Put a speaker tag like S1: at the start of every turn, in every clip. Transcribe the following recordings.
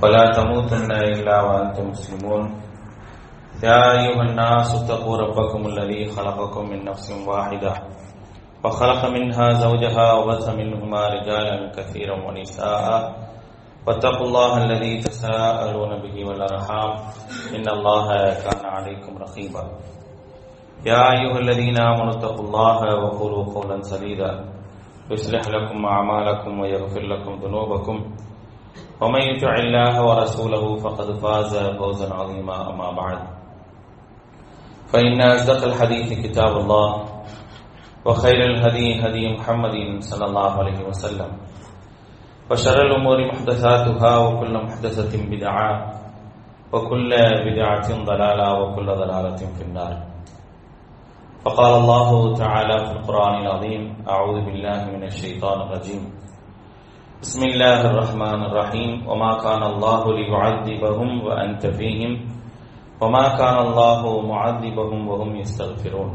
S1: ولا تموتن إلا وأنتم مسلمون يا أيها الناس اتقوا ربكم الذي خلقكم من نفس واحدة وخلق منها زوجها وبث منهما رجالا كثيرا ونساء واتقوا الله الذي تساءلون به والأرحام إن الله كان عليكم رقيبا يا أيها الذين آمنوا اتقوا الله وقولوا قولا سديدا يصلح لكم أعمالكم ويغفر لكم ذنوبكم ومن يطع الله ورسوله فقد فاز فوزا عظيما أما بعد فإن أصدق الحديث كتاب الله وخير الهدي هدي محمد صلى الله عليه وسلم وشر الأمور محدثاتها وكل محدثة بدعة وكل بدعة ضلالة وكل ضلالة في النار فقال الله تعالى في القرآن العظيم أعوذ بالله من الشيطان الرجيم بسم الله الرحمن الرحيم وما كان الله ليعذبهم وأنت فيهم وما كان الله معذبهم وهم يستغفرون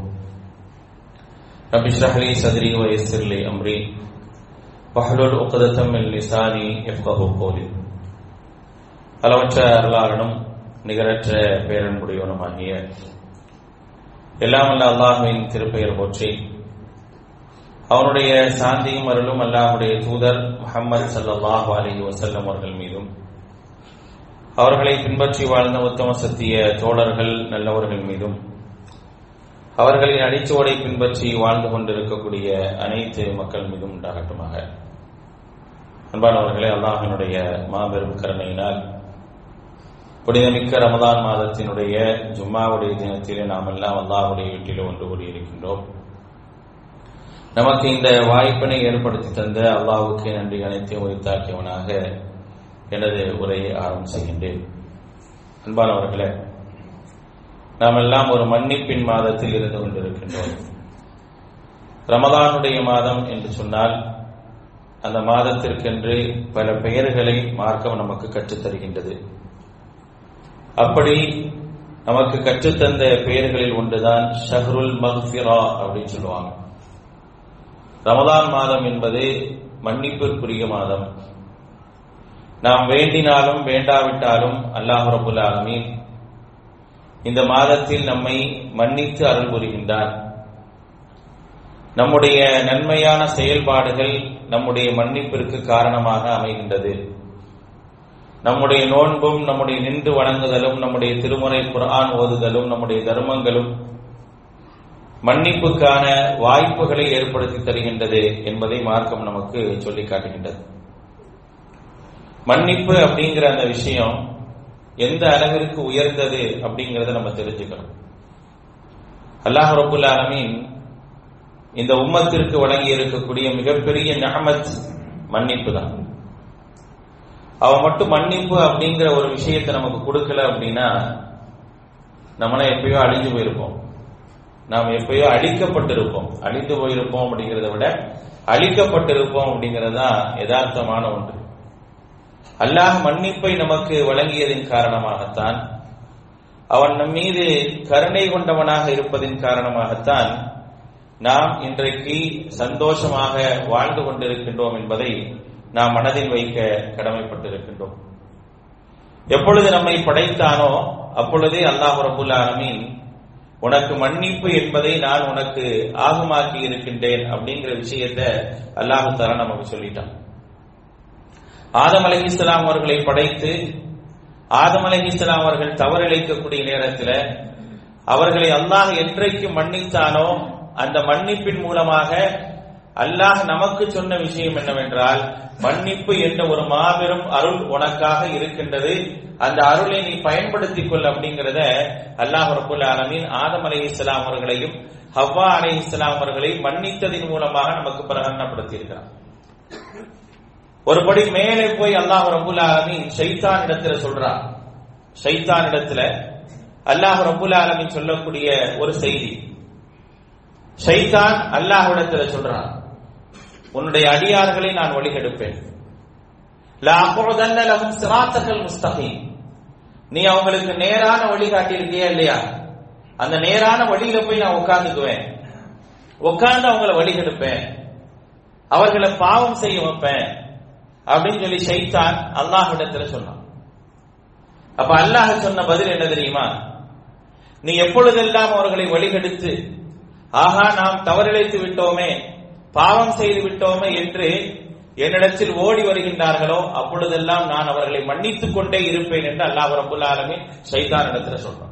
S1: رب اشرح لي صدري ويسر لي أمري واحلل عقدة من لساني يفقه قولي அளவற்ற அருளாளனும் நிகரற்ற பேரன்புடையவனுமாகிய எல்லாம் அல்ல அல்லாஹுவின் திருப்பெயர் போற்றி அவனுடைய சாந்தியும் அருளும் அல்லாஹுடைய தூதர் முகமது சல்லாஹு அலஹி வசல்லம் அவர்கள் மீதும் அவர்களை பின்பற்றி வாழ்ந்த உத்தம சத்திய தோழர்கள் நல்லவர்கள் மீதும் அவர்களின் அடிச்சுவடை பின்பற்றி வாழ்ந்து கொண்டிருக்கக்கூடிய அனைத்து மக்கள் மீதும் உண்டாகட்டுமாக அன்பானவர்களே அல்லாஹினுடைய மாபெரும் கருணையினால் புனிதமிக்க ரமதான் மாதத்தினுடைய ஜும்மாவுடைய தினத்திலே நாம் எல்லாம் அல்லாஹுடைய வீட்டில் ஒன்று கூடியிருக்கின்றோம் நமக்கு இந்த வாய்ப்பினை ஏற்படுத்தி தந்த அல்லாஹுக்கு நன்றி அனைத்தையும் உரித்தாக்கியவனாக எனது உரையை ஆரம்பம் செய்கின்றேன் அன்பானவர்களே நாம் எல்லாம் ஒரு மன்னிப்பின் மாதத்தில் இருந்து கொண்டிருக்கின்றோம் ரமதானுடைய மாதம் என்று சொன்னால் அந்த மாதத்திற்கென்று பல பெயர்களை மார்க்கம் நமக்கு கற்றுத்தருகின்றது அப்படி நமக்கு கற்றுத்தந்த பெயர்களில் ஒன்றுதான் ஷஹருல் மஹ்ஃபிரா அப்படின்னு சொல்லுவாங்க ரமதான் மாதம் என்பது மன்னிப்பிற்குரிய மாதம் நாம் வேண்டினாலும் வேண்டாவிட்டாலும் அல்லாஹ் ரபுல் ஆலமீன் இந்த மாதத்தில் நம்மை மன்னித்து அருள் புரிகின்றார் நம்முடைய நன்மையான செயல்பாடுகள் நம்முடைய மன்னிப்பிற்கு காரணமாக அமைகின்றது நம்முடைய நோன்பும் நம்முடைய நின்று வணங்குதலும் நம்முடைய திருமுறை குரான் ஓதுதலும் நம்முடைய தர்மங்களும் மன்னிப்புக்கான வாய்ப்புகளை ஏற்படுத்தி தருகின்றது என்பதை மார்க்கம் நமக்கு சொல்லி காட்டுகின்றது மன்னிப்பு அப்படிங்கிற அந்த விஷயம் எந்த அளவிற்கு உயர்ந்தது அப்படிங்கறத நம்ம தெரிஞ்சுக்கணும் அல்லாஹ் ரபுல் ஆலமீன் இந்த உம்மத்திற்கு வழங்கி இருக்கக்கூடிய மிகப்பெரிய நகமத் மன்னிப்பு தான் அவன் மட்டும் மன்னிப்பு அப்படிங்கிற ஒரு விஷயத்தை நமக்கு கொடுக்கல அப்படின்னா நம்மள எப்பயோ அழிஞ்சு போயிருப்போம் நாம் எப்பயோ அழிக்கப்பட்டிருப்போம் அழிந்து போயிருப்போம் அப்படிங்கிறத விட அழிக்கப்பட்டிருப்போம் அப்படிங்கிறது தான் யதார்த்தமான ஒன்று அல்லாஹ் மன்னிப்பை நமக்கு வழங்கியதின் காரணமாகத்தான் அவன் நம் மீது கருணை கொண்டவனாக இருப்பதின் காரணமாகத்தான் நாம் இன்றைக்கு சந்தோஷமாக வாழ்ந்து கொண்டிருக்கின்றோம் என்பதை நாம் மனதில் வைக்க கடமைப்பட்டிருக்கின்றோம் எப்பொழுது நம்மை படைத்தானோ அப்பொழுதே அல்லாஹ் ரபுல் ஆலமீன் உனக்கு மன்னிப்பு என்பதை நான் உனக்கு ஆகமாக்கி இருக்கின்றேன் அப்படிங்கிற விஷயத்த அல்லாஹு தாலா நமக்கு சொல்லிட்டான் ஆதம் அலி இஸ்லாம் அவர்களை படைத்து ஆதம் அலி இஸ்லாம் அவர்கள் தவறிழைக்கக்கூடிய நேரத்தில் அவர்களை அல்லாஹ் என்றைக்கு மன்னித்தானோ அந்த மன்னிப்பின் மூலமாக அல்லாஹ் நமக்கு சொன்ன விஷயம் என்னவென்றால் மன்னிப்பு என்ற ஒரு மாபெரும் அருள் உனக்காக இருக்கின்றது அந்த அருளை நீ பயன்படுத்திக் கொள் அப்படிங்கிறத அல்லாஹ் ரபுல் ஆலமீன் ஆதம் அலி இஸ்லாம் அவர்களையும் ஹவ்வா அலி இஸ்லாம் அவர்களை மன்னித்ததின் மூலமாக நமக்கு பிரகடனப்படுத்தி இருக்கிறார் ஒருபடி மேலே போய் அல்லாஹ் ரபுல் ஆலமீன் ஷைத்தான் இடத்துல சொல்றான் ஷைத்தான் இடத்துல அல்லாஹ் ரபுல் ஆலமீன் சொல்லக்கூடிய ஒரு செய்தி ஷைத்தான் அல்லாஹ்விடத்துல சொல்றான் உன்னுடைய அடியார்களை நான் வழிகெடுப்பேன் முஸ்தகீம் நீ அவங்களுக்கு நேரான வழி காட்டியிருக்கியா இல்லையா அந்த நேரான வழியில போய் நான் உட்கார்ந்துக்குவேன் உட்கார்ந்து அவங்கள வழிகெடுப்பேன் அவர்களை பாவம் செய்ய வைப்பேன் அப்படின்னு சொல்லி ஷைத்தான் அல்லாஹ்விடத்துல சொன்னான் அப்ப அல்லாஹ் சொன்ன பதில் என்ன தெரியுமா நீ எப்பொழுதெல்லாம் அவர்களை வழிகெடுத்து ஆஹா நாம் தவறிழைத்து விட்டோமே பாவம் செய்து விட்டோமே என்று என்னிடத்தில் ஓடி வருகின்றார்களோ அப்பொழுதெல்லாம் நான் அவர்களை மன்னித்துக் கொண்டே இருப்பேன் என்று அல்லாஹ் ரபுல் ஆலமின் சைதான் இடத்துல சொல்றான்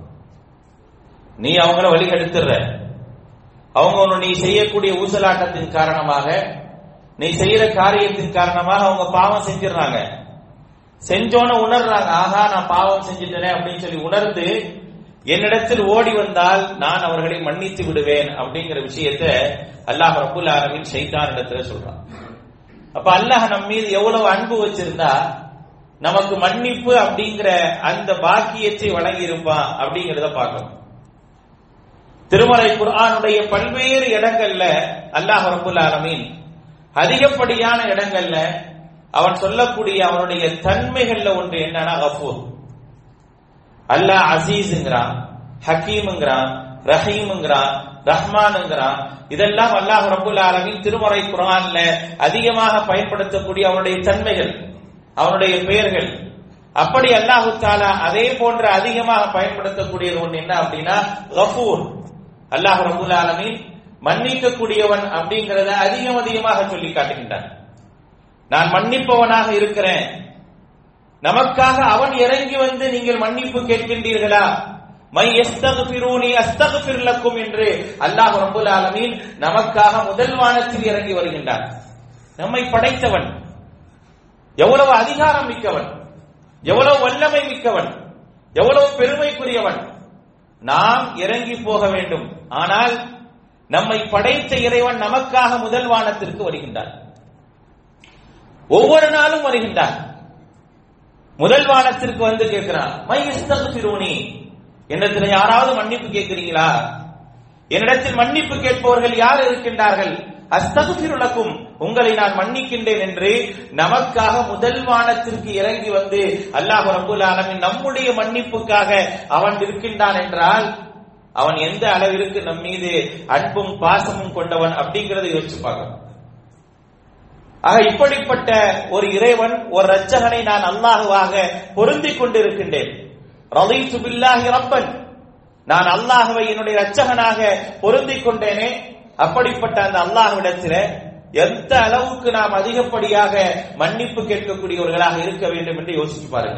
S1: நீ அவங்கள வழிகெடுத்துற அவங்க ஒண்ணு நீ செய்யக்கூடிய ஊசலாட்டத்தின் காரணமாக நீ செய்யற காரியத்தின் காரணமாக அவங்க பாவம் செஞ்சிடறாங்க செஞ்சோன்னு உணர்றாங்க ஆஹா நான் பாவம் செஞ்சிட்டேனே அப்படின்னு சொல்லி உணர்ந்து என்னிடத்தில் ஓடி வந்தால் நான் அவர்களை மன்னித்து விடுவேன் அப்படிங்கிற விஷயத்த அல்லாஹ் ரபுல் ஆலமின் ஷைத்தான் இடத்துல சொல்றான் அப்ப அல்லாஹ் நம் மீது எவ்வளவு அன்பு வச்சிருந்தா நமக்கு மன்னிப்பு அப்படிங்கிற அந்த பாக்கியத்தை வழங்கி இருப்பான் அப்படிங்கறத பார்க்கணும் திருமலை குர்ஆனுடைய பல்வேறு இடங்கள்ல அல்லாஹ் ரபுல் ஆலமீன் அதிகப்படியான இடங்கள்ல அவன் சொல்லக்கூடிய அவனுடைய தன்மைகள்ல ஒன்று என்னன்னா கஃபூர் அல்லாஹ் அசீஸ்ங்கிறான் ஹக்கீம்ங்கிறான் ரஹீம்ங்கிறான் ரஹ்மான்ங்கிறான் இதெல்லாம் அல்லாஹ் ரபுல் ஆலமின் திருமறை குரான்ல அதிகமாக பயன்படுத்தக்கூடிய அவனுடைய தன்மைகள் அவனுடைய பெயர்கள் அப்படி அல்லாஹு தாலா அதே போன்ற அதிகமாக பயன்படுத்தக்கூடியது ஒன்று என்ன அப்படின்னா கஃபூர் அல்லாஹ் ரபுல் ஆலமின் மன்னிக்கக்கூடியவன் அப்படிங்கறத அதிகம் அதிகமாக சொல்லி காட்டுகின்றான் நான் மன்னிப்பவனாக இருக்கிறேன் நமக்காக அவன் இறங்கி வந்து நீங்கள் மன்னிப்பு கேட்கின்றீர்களா மை எஸ்தகுபிரூனி அஸ்தகுபிர் லக்கும் என்று அல்லாஹ் ரபுல் ஆலமீன் நமக்காக முதல் வானத்தில் இறங்கி வருகின்றான் நம்மை படைத்தவன் எவ்வளவு அதிகாரம் மிக்கவன் எவ்வளவு வல்லமை மிக்கவன் எவ்வளவு பெருமைக்குரியவன் நாம் இறங்கி போக வேண்டும் ஆனால் நம்மை படைத்த இறைவன் நமக்காக முதல் வானத்திற்கு வருகின்றான் ஒவ்வொரு நாளும் வருகின்றான் முதல் வானத்திற்கு வந்து கேட்கிறான் மை இஸ்தகுபிரூனி என்னிடத்தில் யாராவது மன்னிப்பு கேட்கிறீங்களா என்னிடத்தில் மன்னிப்பு கேட்பவர்கள் யார் இருக்கின்றார்கள் அஸ்தகுபிருளக்கும் உங்களை நான் மன்னிக்கின்றேன் என்று நமக்காக முதல் வானத்திற்கு இறங்கி வந்து அல்லாஹ் ரபுல் ஆலமின் நம்முடைய மன்னிப்புக்காக அவன் இருக்கின்றான் என்றால் அவன் எந்த அளவிற்கு நம் மீது அன்பும் பாசமும் கொண்டவன் அப்படிங்கறதை யோசிச்சு பார்க்கணும் ஆக இப்படிப்பட்ட ஒரு இறைவன் ஒரு ரச்சகனை நான் அல்லாஹுவாக பொருந்திக் கொண்டிருக்கின்றேன் ரலீத்து பில்லாஹி ரப்பன் நான் அல்லாஹுவை என்னுடைய ரச்சகனாக பொருந்திக் கொண்டேனே அப்படிப்பட்ட அந்த அல்லாஹ்விடத்தில எந்த அளவுக்கு நாம் அதிகப்படியாக மன்னிப்பு கேட்கக்கூடியவர்களாக இருக்க வேண்டும் என்று யோசிச்சு பாருங்க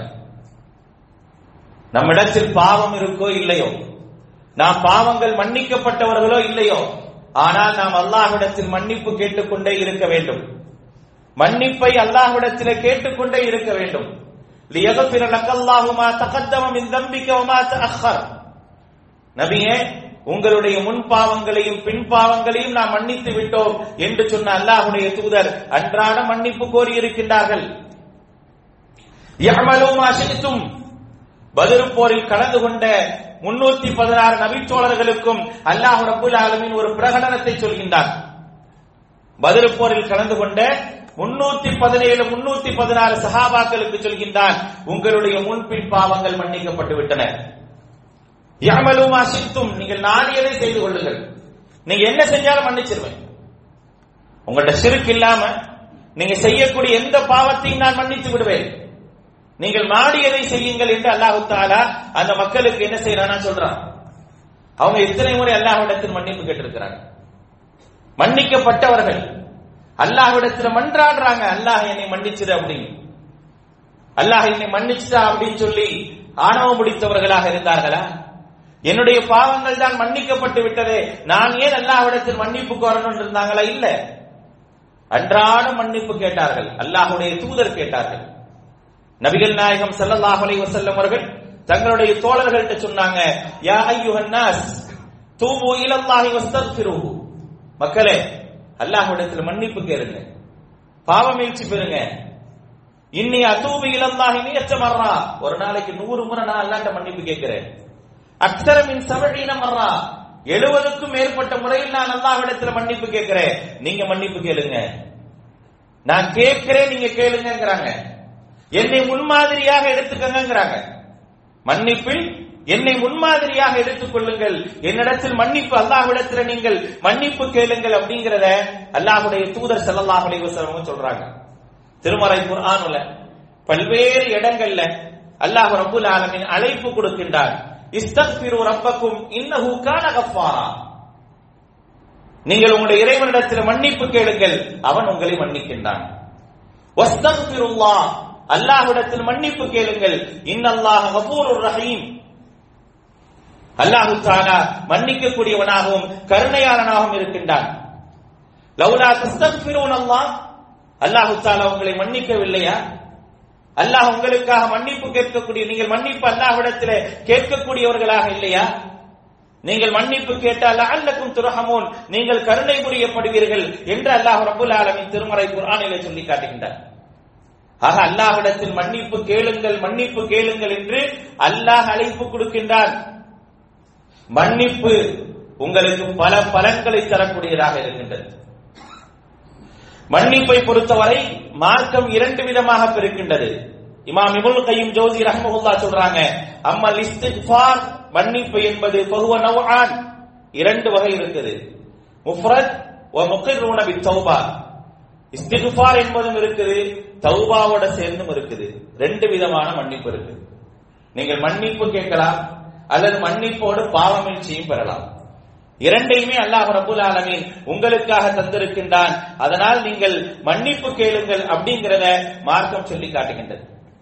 S1: நம்மிடத்தில் பாவம் இருக்கோ இல்லையோ நாம் பாவங்கள் மன்னிக்கப்பட்டவர்களோ இல்லையோ ஆனால் நாம் அல்லாஹ்விடத்தில் மன்னிப்பு கேட்டுக்கொண்டே இருக்க வேண்டும் மன்னிப்பை அல்லாஹ்விடத்தில் கேட்டுக்கொண்டே இருக்க வேண்டும் லியகஃபிர லக்கல்லாஹு மா தகத்தம மின் தம்பிக வமா தஅخر நபியே உங்களுடைய முன் பாவங்களையும் பின் பாவங்களையும் நாம் மன்னித்து விட்டோம் என்று சொன்ன அல்லாஹ்வுடைய தூதர் அன்றாட மன்னிப்பு கோரி இருக்கின்றார்கள் யஅமலு மா ஷி'தும் பத்ர் போரில் கலந்து கொண்ட முன்னூத்தி பதினாறு நபித்தோழர்களுக்கும் அல்லாஹ் ரப்புல் ஆலமீன் ஒரு பிரகடனத்தை சொல்கின்றார் பத்ர் போரில் கலந்து கொண்ட முன்னூத்தி பதினேழு முன்னூத்தி பதினாறு சஹாபாக்களுக்கு சொல்கின்றான் உங்களுடைய முன்பின் பாவங்கள் மன்னிக்கப்பட்டு விட்டன யாமலுமா சித்தும் நீங்கள் நாடியதை செய்து கொள்ளுங்கள் நீங்க என்ன செஞ்சாலும் மன்னிச்சிருவேன் உங்கள்ட்ட சிறுக்கு இல்லாம நீங்க செய்யக்கூடிய எந்த பாவத்தையும் நான் மன்னித்து விடுவேன் நீங்கள் நாடியதை செய்யுங்கள் என்று அல்லாஹு தாலா அந்த மக்களுக்கு என்ன செய்யறானா சொல்றான் அவங்க எத்தனை முறை அல்லாஹ்விடத்தில் மன்னிப்பு கேட்டிருக்கிறாங்க மன்னிக்கப்பட்டவர்கள் அல்லாஹ்விடத்துல மன்றாடுறாங்க அல்லாஹ் என்னை மன்னிச்சிரு அப்படின்னு அல்லாஹ் என்னை மன்னிச்சுதா அப்படின்னு சொல்லி ஆணவம் முடித்தவர்களாக இருந்தார்களா என்னுடைய பாவங்கள் தான் மன்னிக்கப்பட்டு விட்டதே நான் ஏன் அல்லாஹ்விடத்தில் மன்னிப்பு கோரணும் இருந்தாங்களா இல்ல அன்றாட மன்னிப்பு கேட்டார்கள் அல்லாஹுடைய தூதர் கேட்டார்கள் நபிகள் நாயகம் ஸல்லல்லாஹு அலைஹி வஸல்லம் அவர்கள் தங்களுடைய தோழர்கள்ட்ட சொன்னாங்க யா அய்யுஹன் நாஸ் தூபு இலல்லாஹி வஸ்தக்ஃபிருஹு மக்களே அல்லாஹ்விடத்துல மன்னிப்பு கேளுங்க பாவ முயற்சி பெறுங்க இன்னி அதூபு இலல்லாஹி மியத்த மர்ரா ஒரு நாளைக்கு நூறு முறை நான் அல்லாஹ்ட்ட மன்னிப்பு கேட்கிறேன் அக்ஸர மின் சபஈன மர்ரா எழுபதுக்கும் மேற்பட்ட முறையில் நான் அல்லாஹ்விடத்துல மன்னிப்பு கேட்கிறேன் நீங்க மன்னிப்பு கேளுங்க நான் கேட்கிறேன் நீங்க கேளுங்கங்கறாங்க என்னை முன்மாதிரியாக எடுத்துக்கங்கிறாங்க மன்னிப்பில் என்னை முன்மாதிரியாக எடுத்துக் கொள்ளுங்கள் என்னிடத்தில் மன்னிப்பு அல்லாஹ்விடத்தில் நீங்கள் மன்னிப்பு கேளுங்கள் அப்படிங்கறத அல்லாஹுடைய தூதர் ஸல்லல்லாஹு அலைஹி வஸல்லம் சொல்றாங்க திருமறை குர்ஆனுல பல்வேறு இடங்கள்ல அல்லாஹ் ரப்புல் ஆலமீன் அழைப்பு கொடுக்கின்றார் இஸ்தக்பிரு ரப்பக்கும் இன்னஹு கான கஃபாரா நீங்கள் உங்களுடைய இறைவனிடத்தில் மன்னிப்பு கேளுங்கள் அவன் உங்களை மன்னிக்கின்றான் வஸ்தக்பிருல்லாஹ் அல்லாஹ்விடத்தில் மன்னிப்பு கேளுங்கள் இன்னல்லாஹ் கஃபூருர் ரஹீம் அல்லாஹு தாலா மன்னிக்கக்கூடியவனாகவும் கருணையாளனாகவும் இருக்கின்றான் லவுலா தஸ்தக்பிரூன் அல்லாஹ் அல்லாஹு தாலா உங்களை மன்னிக்கவில்லையா அல்லாஹ் உங்களுக்காக மன்னிப்பு கேட்கக்கூடிய நீங்கள் மன்னிப்பு அல்லாஹ்விடத்தில் கேட்கக்கூடியவர்களாக இல்லையா நீங்கள் மன்னிப்பு கேட்டால் அல்லக்கும் துரஹமோன் நீங்கள் கருணை புரியப்படுவீர்கள் என்று அல்லாஹ் ரபுல் ஆலமின் திருமறை குர்ஆனிலே சொல்லி காட்டுகின்றார் ஆக அல்லாஹ்விடத்தில் மன்னிப்பு கேளுங்கள் மன்னிப்பு கேளுங்கள் என்று அல்லாஹ் அழைப்பு கொடுக்கின்றான் மன்னிப்பு உங்களுக்கு பல பலன்களை தரக்கூடியதாக இருக்கின்றது மன்னிப்பை பொறுத்தவரை மார்க்கம் இரண்டு விதமாக பிரிக்கின்றது இமாம் இபுல் கையும் ஜோதி ரஹ்மஹுல்லா சொல்றாங்க அம்மல் இஸ்திக்ஃபார் மன்னிப்பு என்பது பகுவ நவ்ஆன் இரண்டு வகை இருக்குது முஃப்ரத் வ முக்ர்ரூன பி தௌபா இஸ்திக்ஃபார் என்பதும் இருக்குது தௌபாவோட சேர்ந்தும் இருக்குது ரெண்டு விதமான மன்னிப்பு இருக்கு நீங்கள் மன்னிப்பு கேட்கலாம் அல்லது மன்னிப்போடு பாவமீழ்ச்சியும் பெறலாம் இரண்டையுமே அல்லாஹ் ரபுல் ஆலமீன் உங்களுக்காக தந்திருக்கின்றான் அதனால் நீங்கள் மன்னிப்பு கேளுங்கள் அப்படிங்கிறத மார்க்கம் சொல்லி காட்டுகின்றது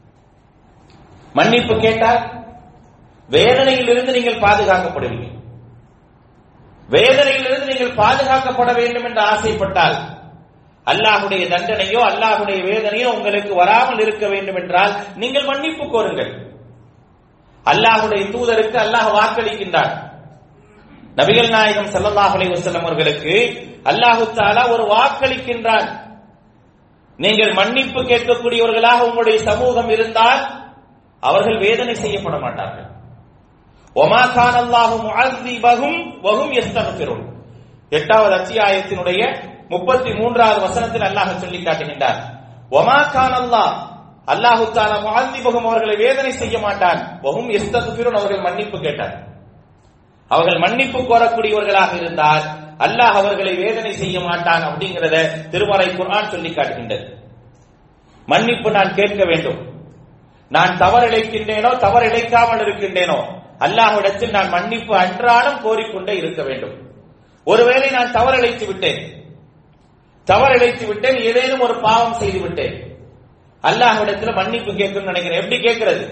S1: மன்னிப்பு கேட்டால் வேதனையிலிருந்து நீங்கள் பாதுகாக்கப்படுவீங்க வேதனையிலிருந்து நீங்கள் பாதுகாக்கப்பட வேண்டும் என்று ஆசைப்பட்டால் அல்லாஹுடைய தண்டனையோ அல்லாஹுடைய வேதனையோ உங்களுக்கு வராமல் இருக்க வேண்டும் என்றால் நீங்கள் மன்னிப்பு கோருங்கள் அல்லாஹுடைய தூதருக்கு அல்லாஹ் வாக்களிக்கின்றான் நபிகள் நாயகம் ஸல்லல்லாஹு அலைஹி வஸல்லம் அவர்களுக்கு அல்லாஹு தஆலா ஒரு வாக்களிக்கின்றான் நீங்கள் மன்னிப்பு கேட்கக்கூடியவர்களாக உங்களுடைய சமூகம் இருந்தால் அவர்கள் வேதனை செய்யப்பட மாட்டார்கள் ஒமா கான் அல்லாஹு முஅஸ்ஸிபஹும் வஹும் யஸ்தக்ஃபிரூன் எட்டாவது அத்தியாயத்தினுடைய முப்பத்தி மூன்றாவது வசனத்தில் அல்லாஹ் சொல்லி காட்டுகின்றார் ஒமா கான் அல்லாஹ் அல்லாஹு தாலா முஅஸ்ஸிபஹும் அவர்களை வேதனை செய்ய மாட்டான் வஹும் யஸ்தக்ஃபிரூன் அவர்கள் மன்னிப்பு கேட்டார் அவர்கள் மன்னிப்பு கோரக்கூடியவர்களாக இருந்தால் அல்லாஹ் அவர்களை வேதனை செய்ய மாட்டான் அப்படிங்கிறத திருமறை குர்ஆன் சொல்லி காட்டுகின்றது மன்னிப்பு நான் கேட்க வேண்டும் நான் தவறிழைக்கின்றேனோ தவறிழைக்காமல் இருக்கின்றேனோ அல்லாஹ்விடத்தில் நான் மன்னிப்பு அன்றாடம் கோரிக்கொண்டே இருக்க வேண்டும் ஒருவேளை நான் தவறிழைத்து விட்டேன் தவறிழைத்து விட்டேன் ஏதேனும் ஒரு பாவம் செய்து விட்டேன் அல்லாஹ்விடத்தில் மன்னிப்பு கேட்கணும்னு நினைக்கிறேன் எப்படி கேட்கிறது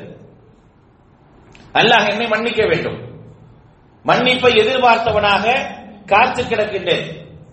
S1: அல்லாஹ் என்னை மன்னிக்க வேண்டும் மன்னிப்பை எதிர்பார்த்தவனாக காத்து கிடக்கின்றேன்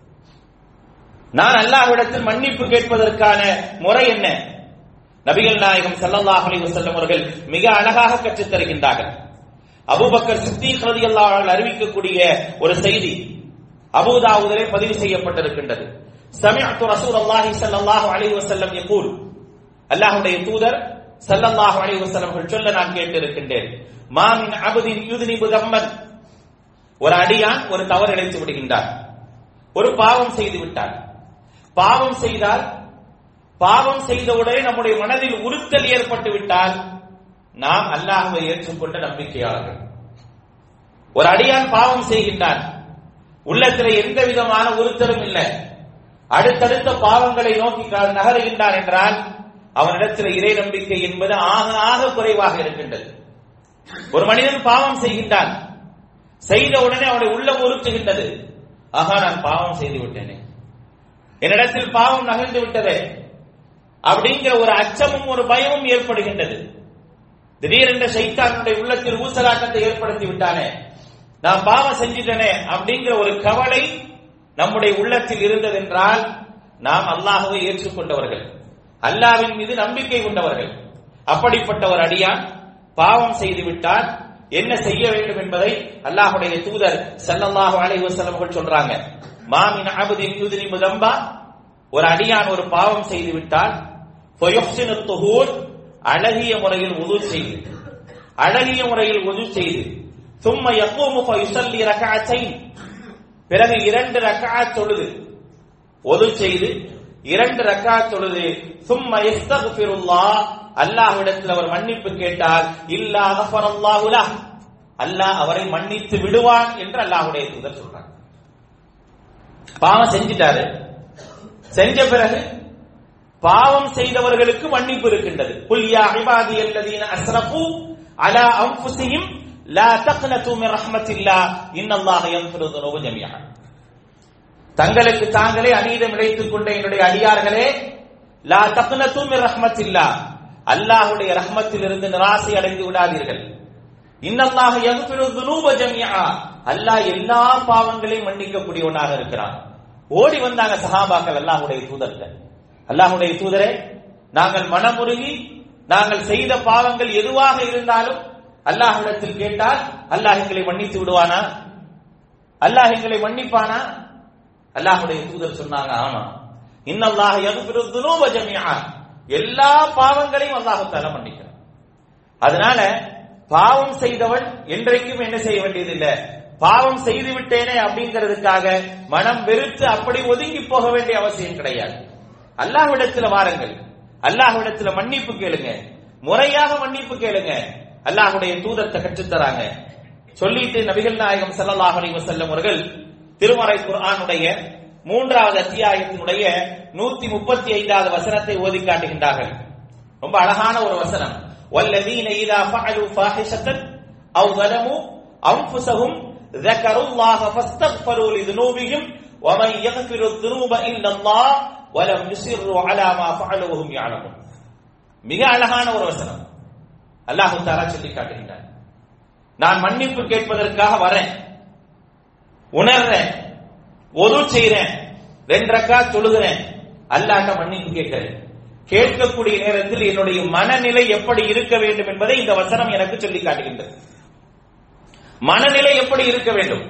S1: நான் அல்லாஹ்விடத்தில் மன்னிப்பு கேட்பதற்கான முறை என்ன நபிகள் நாயகம் ஸல்லல்லாஹு அலைஹி வஸல்லம் அவர்கள் மிக அழகாக கற்றுத் தருகின்றார்கள் அபூபக்கர் சித்திக் ரலியல்லாஹு அவர்கள் அறிவிக்கக்கூடிய ஒரு செய்தி அபூதாவுதிலே பதிவு செய்யப்பட்டிருக்கின்றது சமிஅத்து ரசூலுல்லாஹி ஸல்லல்லாஹு அலைஹி வஸல்லம் யகூல் அல்லாஹ்வுடைய தூதர் ஸல்லல்லாஹு அலைஹி வஸல்லம் அவர்கள் சொல்ல நான் கேட்டிருக்கின்றேன் மா மின் அபதின் யுذنب ذنبا ஒரு அடியான் ஒரு தவறு இழைத்து விடுகின்றார் ஒரு பாவம் செய்து விட்டார் பாவம் செய்தால் பாவம் செய்தவுடனே நம்முடைய மனதில் உறுத்தல் ஏற்பட்டு விட்டால் நாம் அல்லாஹ்வை ஏற்றுக்கொண்ட நம்பிக்கையாளர்கள் ஒரு அடியான் பாவம் செய்கின்றான் உள்ளத்தில் எந்த விதமான உறுத்தலும் இல்லை அடுத்தடுத்த பாவங்களை நோக்கி நகருகின்றான் என்றால் அவனிடத்தில் இறை நம்பிக்கை என்பது ஆக ஆக குறைவாக இருக்கின்றது ஒரு மனிதன் பாவம் செய்கின்றான் செய்த உடனே அவனுடைய உள்ளம் உறுத்துகின்றது ஆகா நான் பாவம் செய்து விட்டேனே என்னிடத்தில் பாவம் நகர்ந்து விட்டதே அப்படிங்கிற ஒரு அச்சமும் ஒரு பயமும் ஏற்படுகின்றது திடீரென்ற சைத்தானுடைய உள்ளத்தில் ஊசலாட்டத்தை ஏற்படுத்தி விட்டானே நான் பாவம் செஞ்சிட்டனே அப்படிங்கிற ஒரு கவலை நம்முடைய உள்ளத்தில் இருந்தது என்றால் நாம் அல்லாஹுவை ஏற்றுக்கொண்டவர்கள் அல்லாவின் மீது நம்பிக்கை கொண்டவர்கள் அப்படிப்பட்ட ஒரு அடியான் பாவம் செய்து விட்டால் என்ன செய்ய வேண்டும் என்பதை அல்லாஹுடைய தூதர் ஸல்லல்லாஹு அலைஹி வஸல்லம் அவர்கள் சொல்றாங்க மாமின் அபதின் யுதினி முதம்பா ஒரு அடியான் ஒரு பாவம் செய்து விட்டால் ஃபயுஹ்சினு துஹூர் அழகிய முறையில் உது செய்து அழகிய முறையில் உது செய்து சும்ம யக்கூமு ஃபயுஸல்லி ரக்அத்தைன் பிறகு இரண்டு ரக்அத் தொழுது ஒது செய்து இரண்டு ரக்அத் தொழுது சும்ம யஸ்தக்ஃபிருல்லாஹ் அல்லாஹ்விடத்தில் அவர் மன்னிப்பு கேட்டால் இல்லா கஃபரல்லாஹு லஹ் அல்லாஹ் அவரை மன்னித்து விடுவான் என்று அல்லாஹ்வுடைய தூதர் சொல்றாங்க பாவம் செஞ்சிட்டாரு செஞ்ச பிறகு பாவம் செய்தவர்களுக்கு மன்னிப்பு இருக்கின்றது குல் யா இபாதி அல்லதீன அஸ்ரஃபு அலா அன்ஃபுஸிஹிம் லா தக்னது மின் ரஹ்மத்தில்லாஹ் இன்னல்லாஹ யக்ஃபிரு ذுனூப ஜமீஆ தங்களுக்கு தாங்களே அநீதம் இழைத்துக் கொண்ட என்னுடைய அடியார்களே லா தக்னது மின் ரஹ்மத்தில்லாஹ் அல்லாஹ்வுடைய ரஹ்மத்திலிருந்து நிராசை அடைந்து விடாதீர்கள் இன்னல்லாஹ யக்ஃபிரு ذுனூப ஜமீஆ அல்லாஹ் எல்லா பாவங்களையும் மன்னிக்கக்கூடியவனாக இருக்கிறான் ஓடி வந்தாங்க சஹாபாக்கள் அல்லாஹ்வுடைய தூதர்கள் அல்லாஹ்வுடைய தூதரே நாங்கள் மனமுருகி நாங்கள் செய்த பாவங்கள் எதுவாக இருந்தாலும் அல்லாஹ்விடத்தில் கேட்டால் அல்லாஹ் எங்களை மன்னித்து விடுவானா அல்லாஹ் எங்களை மன்னிப்பானா அல்லாஹ்வுடைய தூதர் சொன்னாங்க ஆமா இன்னல்லாஹ் யக்ஃபிரு ذுனூப ஜமீஆ எல்லா பாவங்களையும் அல்லாஹ் தஆலா மன்னிக்கிறான் அதனால பாவம் செய்தவன் என்றைக்கும் என்ன செய்ய வேண்டியதில்லை பாவம் செய்து விட்டேனே அப்படிங்கிறதுக்காக மனம் வெறுத்து அப்படி ஒதுங்கி போக வேண்டிய அவசியம் கிடையாது அல்லாஹ்விடத்துல வாருங்கள் அல்லாஹ்விடத்துல மன்னிப்பு கேளுங்க முறையாக மன்னிப்பு கேளுங்க அல்லாஹ்வுடைய தூதத்தை கற்றுத்தராங்க சொல்லிட்டு நபிகள் நாயகம் ஸல்லல்லாஹு அலைஹி வஸல்லம் அவர்கள் திருமறை குர்ஆனுடைய மூன்றாவது அத்தியாயத்தினுடைய நூத்தி முப்பத்தி ஐந்தாவது வசனத்தை ஓதி காட்டுகின்றார்கள் ரொம்ப அழகான ஒரு வசனம் والذين إذا فعلوا فاحشة أو ظلموا أنفسهم ذكروا الله فاستغفروا لذنوبهم ومن يغفر الذنوب إلا الله ولم يصروا على ما فعلوا وهم يعلمون மிக அழகான ஒரு வசனம் அல்லாஹு தாலா சொல்லி காட்டுகின்றார் நான் மன்னிப்பு கேட்பதற்காக வரேன் உணர்றேன் ஒது செய்றேன் ரெண்டு ரக்கா தொழுகிறேன் அல்லாஹ்ட்ட மன்னிப்பு கேட்கிறேன் கேட்கக்கூடிய நேரத்தில் என்னுடைய மனநிலை எப்படி இருக்க வேண்டும் என்பதை இந்த வசனம் எனக்கு சொல்லி காட்டுகின்றது மனநிலை எப்படி இருக்க வேண்டும்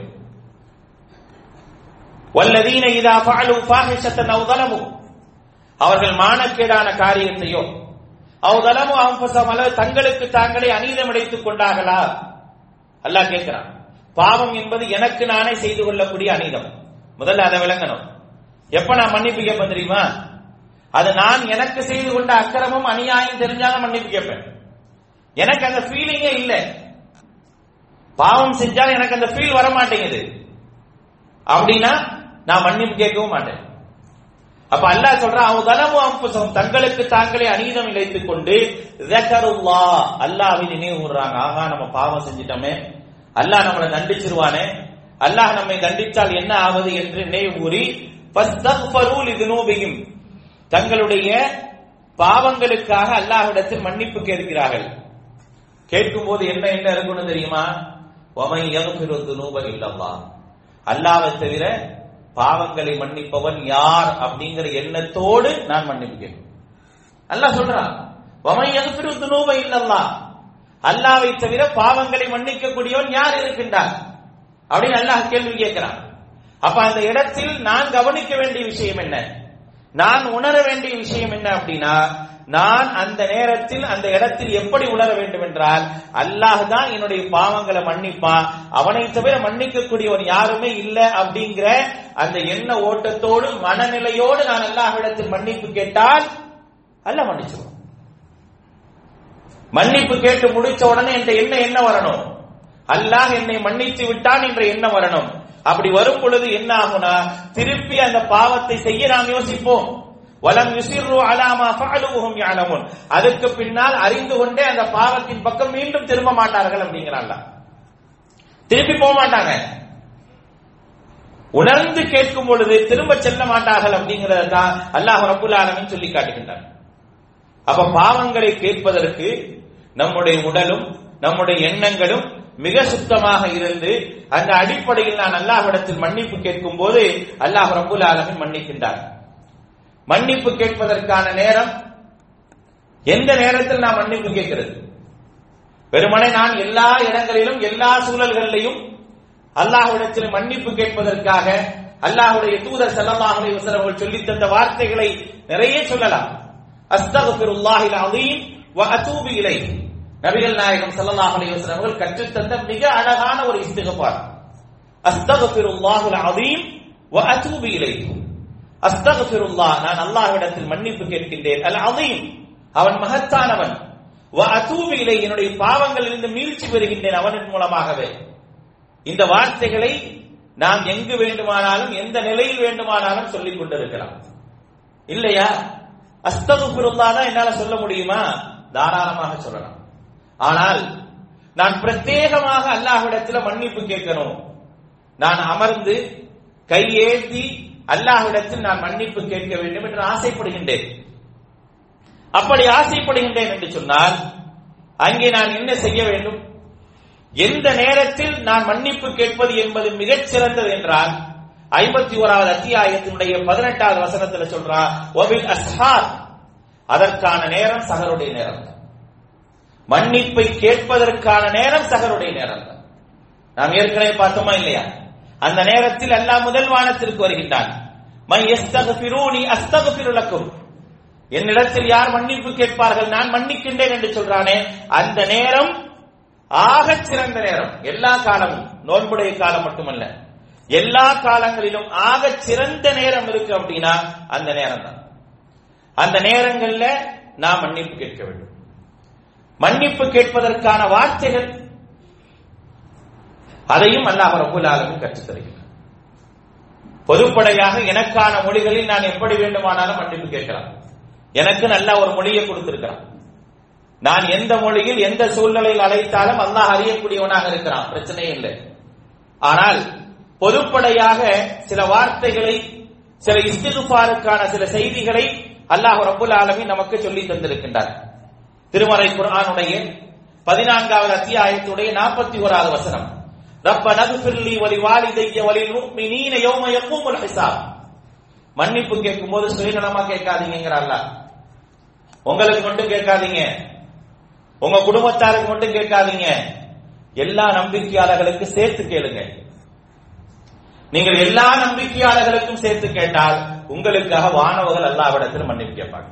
S1: வல்லதீன இதா ஃபஅலு ஃபாஹிஷத்தன் அவ் ظلموا அவர்கள் மானக்கேடான காரியத்தையோ அவ் ظلموا அன்ஃபுஸஹும் அல்லது தங்களுக்கு தாங்களே அநீதம் இழைத்துக் கொண்டார்களா அல்லாஹ் கேட்கிறான் பாவம் என்பது எனக்கு நானே செய்து கொள்ளக்கூடிய அநீதம் முதல்ல அதை விளங்கணும் எப்ப நான் மன்னிப்பு கேட்பேன் தெரியுமா அது நான் எனக்கு செய்து கொண்ட அக்கிரமம் அநியாயம் தெரிஞ்சாலும் மன்னிப்பு கேட்பேன் எனக்கு அந்த ஃபீலிங்கே இல்ல பாவம் செஞ்சாலும் எனக்கு அந்த ஃபீல் வர மாட்டேங்குது அப்படின்னா நான் மன்னிப்பு கேட்கவும் மாட்டேன் அப்ப அல்லாஹ் சொல்றான் அவங்க தலமு அம்புசம் தங்களுக்கு தாங்களே அநீதம் இழைத்துக் கொண்டு ஜக்கருல்லா அல்லாஹ்வை நினைவு கூறுறாங்க ஆகா நம்ம பாவம் செஞ்சிட்டோமே அல்லாஹ் நம்மளை தண்டிச்சிருவானே அல்லாஹ் நம்மை தண்டித்தால் என்ன ஆவது என்று நினைவு கூறி ஃபஸ்தக்ஃபரு லிதுனூபிஹிம் தங்களுடைய பாவங்களுக்காக அல்லாஹ்விடத்தில் மன்னிப்பு கேட்கிறார்கள் கேட்கும் போது என்ன என்ன இருக்கணும் தெரியுமா ஒமை யகுபிரு துனூப இல்லல்லா அல்லாஹ்வை தவிர பாவங்களை மன்னிப்பவன் யார் அப்படிங்கிற எண்ணத்தோடு நான் மன்னிப்பு கேட்பேன் அல்லாஹ் சொல்றான் ஒமை யகுபிரு துனூப இல்லல்லா அல்லாஹ்வை தவிர பாவங்களை மன்னிக்கக்கூடியவன் யார் இருக்கின்றார் அப்படின்னு அல்லாஹ் கேள்வி கேட்கிறான் அப்ப அந்த இடத்தில் நான் கவனிக்க வேண்டிய விஷயம் என்ன நான் உணர வேண்டிய விஷயம் என்ன அப்படின்னா நான் அந்த நேரத்தில் அந்த இடத்தில் எப்படி உணர வேண்டும் என்றால் அல்லாஹ் தான் என்னுடைய பாவங்களை மன்னிப்பான் அவனை தவிர மன்னிக்கக்கூடியவன் யாருமே இல்லை அப்படிங்கிற அந்த எண்ண ஓட்டத்தோடு மனநிலையோடு நான் அல்லாஹ்விடத்தில் மன்னிப்பு கேட்டால் அல்ல மன்னிச்சிருவான் மன்னிப்பு கேட்டு முடிச்ச உடனே என்ற எண்ணம் என்ன வரணும் அல்லாஹ் என்னை மன்னித்து விட்டான் என்ற எண்ணம் வரணும் அப்படி வரும் பொழுது என்ன ஆகும்னா திருப்பி அந்த பாவத்தை செய்ய நாம் யோசிப்போம் வலம் யுசிர்ரு அலாமா ஃபஅலுஹும் யஅலமுன் அதுக்கு பின்னால் அறிந்து கொண்டே அந்த பாவத்தின் பக்கம் மீண்டும் திரும்ப மாட்டார்கள் அப்படிங்கிறாங்க திருப்பி போக மாட்டாங்க உணர்ந்து கேட்கும் பொழுது திரும்ப செல்ல மாட்டார்கள் அப்படிங்கறத தான் அல்லாஹ் ரப்புல் ஆலமீன் சொல்லி காட்டுகின்றார் அப்ப பாவங்களை கேட்பதற்கு நம்முடைய உடலும் நம்முடைய எண்ணங்களும் மிக சுத்தமாக இருந்து அந்த அடிப்படையில் நான் அல்லாஹ்விடத்தில் மன்னிப்பு கேட்கும் போது அல்லாஹ் ரப்புல் ஆலமின் மன்னிக்கின்றார் மன்னிப்பு கேட்பதற்கான நேரம் எந்த நேரத்தில் நான் மன்னிப்பு கேட்கிறது வெறுமனே நான் எல்லா இடங்களிலும் எல்லா சூழல்களிலையும் அல்லாஹ்விடத்தில் மன்னிப்பு கேட்பதற்காக அல்லாஹ்வுடைய தூதர் ஸல்லல்லாஹு அலைஹி வஸல்லம் அவர்கள் சொல்லித் தந்த வார்த்தைகளை நிறைய சொல்லலாம் அஸ்தக்ஃபிருல்லாஹில் அஸீம் வ அதூபு இலைஹி நபிகள் நாயகம் ஸல்லல்லாஹு அலைஹி வஸல்லம் அவர்கள் கற்றுத் தந்த மிக அழகான ஒரு இஸ்திக்ஃபார் அஸ்தக்ஃபிருல்லாஹுல் அஸீம் வ அதூபு இலைஹி அஸ்தக்ஃபிருல்லாஹ் நான் அல்லாஹ்விடத்தில் மன்னிப்பு கேட்கின்றேன் அல் அஸீம் அவன் மகத்தானவன் வ அதூபு இலைஹி என்னுடைய பாவங்களிலிருந்து மீழ்ச்சி பெறுகின்றேன் அவனின் மூலமாகவே இந்த வார்த்தைகளை நாம் எங்கு வேண்டுமானாலும் எந்த நிலையில் வேண்டுமானாலும் சொல்லிக் கொண்டிருக்கலாம் இல்லையா அஸ்தகுபிருல்லா தான் என்னால சொல்ல முடியுமா தாராளமாக சொல்லலாம் ஆனால் நான் பிரத்யேகமாக அல்லாஹ்விடத்தில் மன்னிப்பு கேட்கணும் நான் அமர்ந்து கையேந்தி அல்லாஹ்விடத்தில் நான் மன்னிப்பு கேட்க வேண்டும் என்று ஆசைப்படுகின்றேன் அப்படி ஆசைப்படுகின்றேன் என்று சொன்னால் அங்கே நான் என்ன செய்ய வேண்டும் எந்த நேரத்தில் நான் மன்னிப்பு கேட்பது என்பது மிகச் சிறந்தது என்றால் ஐம்பத்தி ஓராவது அத்தியாயத்தினுடைய பதினெட்டாவது வசனத்தில் சொல்றா ஒபில் அஸ்ஹார் அதற்கான நேரம் சகருடைய நேரம் தான் மன்னிப்பை கேட்பதற்கான நேரம் சகருடைய நேரம் தான் நாம் ஏற்கனவே பார்த்தோமா இல்லையா அந்த நேரத்தில் அல்லாஹ் முதல் வானத்திற்கு வருகின்றான் மை எஸ்தகுபிரூனி அஸ்தகுபிருலக்கும் என்னிடத்தில் யார் மன்னிப்பு கேட்பார்கள் நான் மன்னிக்கின்றேன் என்று சொல்றானே அந்த நேரம் ஆகச் சிறந்த நேரம் எல்லா காலமும் நோன்புடைய காலம் மட்டுமல்ல எல்லா காலங்களிலும் ஆகச் சிறந்த நேரம் இருக்கு அப்படின்னா அந்த நேரம் தான் அந்த நேரங்கள்ல நாம் மன்னிப்பு கேட்க வேண்டும் மன்னிப்பு கேட்பதற்கான வார்த்தைகள் அதையும் அல்லாஹ் ரபுல் ஆலமின் கற்றுத் தருகிறார் பொதுப்படையாக எனக்கான மொழிகளில் நான் எப்படி வேண்டுமானாலும் மன்னிப்பு கேட்கலாம் எனக்கு நல்ல ஒரு மொழியை கொடுத்திருக்கிறான் நான் எந்த மொழியில் எந்த சூழ்நிலையில் அழைத்தாலும் அல்லாஹ் அறியக்கூடியவனாக இருக்கிறான் பிரச்சனையே இல்லை ஆனால் பொதுப்படையாக சில வார்த்தைகளை சில இஸ்திகுபாருக்கான சில செய்திகளை அல்லாஹ் ரபுல் ஆலமின் நமக்கு சொல்லி தந்திருக்கின்றார் திருமறை குர்ஆனுடைய பதினான்காவது அத்தியாயத்துடைய நாற்பத்தி ஓராவது வசனம் ரப்ப நகுபிர்லி வலி வாலிதைய வலி முஃமினீன யௌம யகூமுல் ஹிசாப் மன்னிப்பு கேட்கும் போது சுயநலமா கேட்காதீங்கிற அல்லாஹ் உங்களுக்கு மட்டும் கேட்காதீங்க உங்க குடும்பத்தாருக்கு மட்டும் கேட்காதீங்க எல்லா நம்பிக்கையாளர்களுக்கு சேர்த்து கேளுங்க நீங்கள் எல்லா நம்பிக்கையாளர்களுக்கும் சேர்த்து கேட்டால் உங்களுக்காக வானவர்கள் அல்லாவிடத்தில் மன்னிப்பு கேட்பாங்க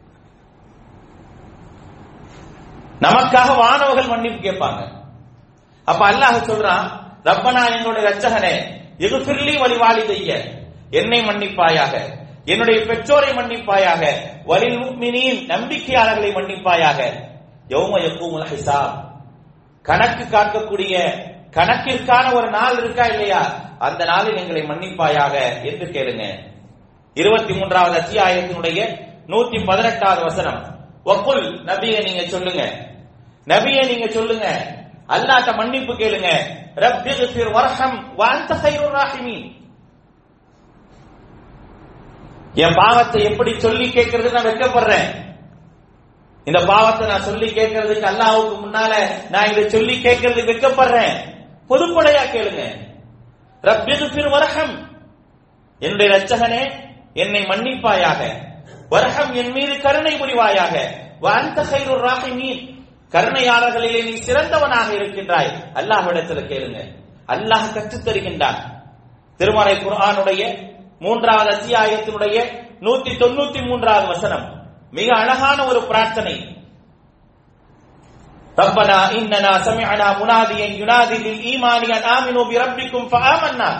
S1: நமக்காக வானவர்கள் மன்னிப்பு கேட்பாங்க அப்ப அல்லாஹ் சொல்றான் ரப்பனா என்னுடைய ரச்சகனே எகுஃபிர்லி வழிவாளி செய்ய என்னை மன்னிப்பாயாக என்னுடைய பெற்றோரை மன்னிப்பாயாக வலில் முக்மினின் நம்பிக்கையாளர்களை மன்னிப்பாயாக யௌம யக்கூமுல் ஹிசாப் கணக்கு காக்கக்கூடிய கணக்கிற்கான ஒரு நாள் இருக்கா இல்லையா அந்த நாளில் எங்களை மன்னிப்பாயாக என்று கேளுங்க இருபத்தி மூன்றாவது அத்தியாயத்தினுடைய நூத்தி பதினெட்டாவது வசனம் வக்குல் நபியை நீங்க சொல்லுங்க நபியை நீங்க சொல்லுங்க அல்லாட்ட மன்னிப்பு கேளுங்க ரப்பிகிஃபிர் வர்ஹம் வஅன்த கைருர் ராஹிமீன் என் பாவத்தை எப்படி சொல்லி கேட்கறது நான் வெட்கப்படுறேன் இந்த பாவத்தை நான் சொல்லி கேட்கறதுக்கு அல்லாஹ்வுக்கு முன்னால நான் இதை சொல்லி கேட்கறதுக்கு வெட்கப்படுறேன் பொதுப்படையா கேளுங்க ரப்பிகிஃபிர் வர்ஹம் என்னுடைய ரட்சகனே என்னை மன்னிப்பாயாக வர்ஹம் என் மீது கருணை புரிவாயாக வஅன்த கைருர் ராஹிமீன் கருணையாளர்களிலே நீ சிறந்தவனாக இருக்கின்றாய் அல்லாஹ்விடத்துல கேளுங்க அல்லாஹ் கற்றுத் தருகின்றான் திருமறை குர்ஆனுடைய மூன்றாவது அத்தியாயத்தினுடைய நூத்தி தொண்ணூத்தி மூன்றாவது வசனம் மிக அழகான ஒரு பிரார்த்தனை ربنا إننا سمعنا مناديا ينادي للإيمان أن آمنوا بربكم فآمنا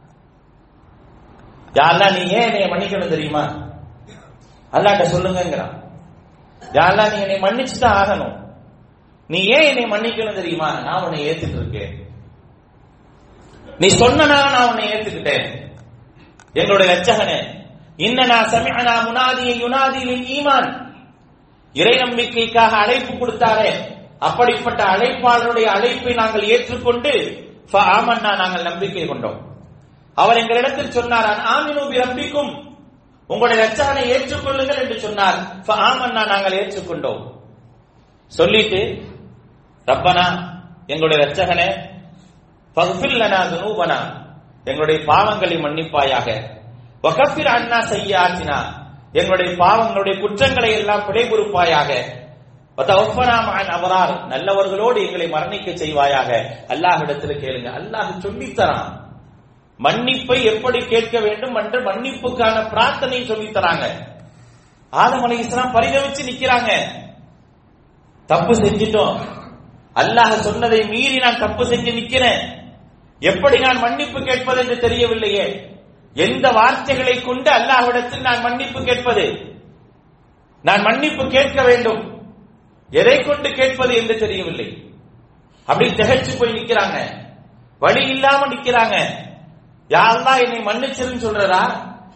S1: யா அல்லாஹ் நீ ஏன் என்னை மன்னிக்கணும் தெரியுமா அல்லாட்ட சொல்லுங்கிறான் யா அல்லாஹ் நீ என்னை மன்னிச்சு தான் ஆகணும் நீ ஏன் என்னை மன்னிக்கணும் தெரியுமா நான் உன்னை ஏத்துட்டு இருக்கேன் நீ சொன்னனால நான் உன்னை ஏத்துக்கிட்டேன் எங்களுடைய ரச்சகனே இன்னனா சமிஅனா முனாதியை யுனாதிலின் ஈமான் இறை நம்பிக்கைக்காக அழைப்பு கொடுத்தாரே அப்படிப்பட்ட அழைப்பாளருடைய அழைப்பை நாங்கள் ஏற்றுக்கொண்டு ஆமன்னா நாங்கள் நம்பிக்கை கொண்டோம் அவர் எங்களிடத்தில் சொன்னார் ஆமினு பி ரப்பிக்கும் உங்களுடைய ரச்சகனை ஏற்றுக்கொள்ளுங்கள் என்று சொன்னார் ஆமன்னா நாங்கள் ஏற்றுக்கொண்டோம் சொல்லிட்டு ரப்பனா எங்களுடைய ரச்சகனே பகுபில்லனா துனூபனா எங்களுடைய பாவங்களை மன்னிப்பாயாக வகப்பிர் அண்ணா செய்ய ஆற்றினா எங்களுடைய பாவங்களுடைய குற்றங்களை எல்லாம் பிழை பொறுப்பாயாக அவரார் நல்லவர்களோடு எங்களை மரணிக்க செய்வாயாக அல்லாஹிடத்தில் கேளுங்க அல்லாஹ் சொல்லித்தரான் மன்னிப்பை எப்படி கேட்க வேண்டும் என்று மன்னிப்புக்கான பிரார்த்தனை சொல்லித்தராங்க ஆதம் அலி இஸ்லாம் பரிதவிச்சு நிக்கிறாங்க தப்பு செஞ்சிட்டோம் அல்லாஹ் சொன்னதை மீறி நான் தப்பு செஞ்சு நிக்கிறேன் எப்படி நான் மன்னிப்பு கேட்பது என்று தெரியவில்லையே எந்த வார்த்தைகளை கொண்டு அல்லாஹ்விடத்தில் நான் மன்னிப்பு கேட்பது நான் மன்னிப்பு கேட்க வேண்டும் எதை கொண்டு கேட்பது என்று தெரியவில்லை அப்படி திகைச்சு போய் நிக்கிறாங்க வழி இல்லாம நிக்கிறாங்க யாரெல்லாம் என்னை மன்னிச்சிருன்னு சொல்றதா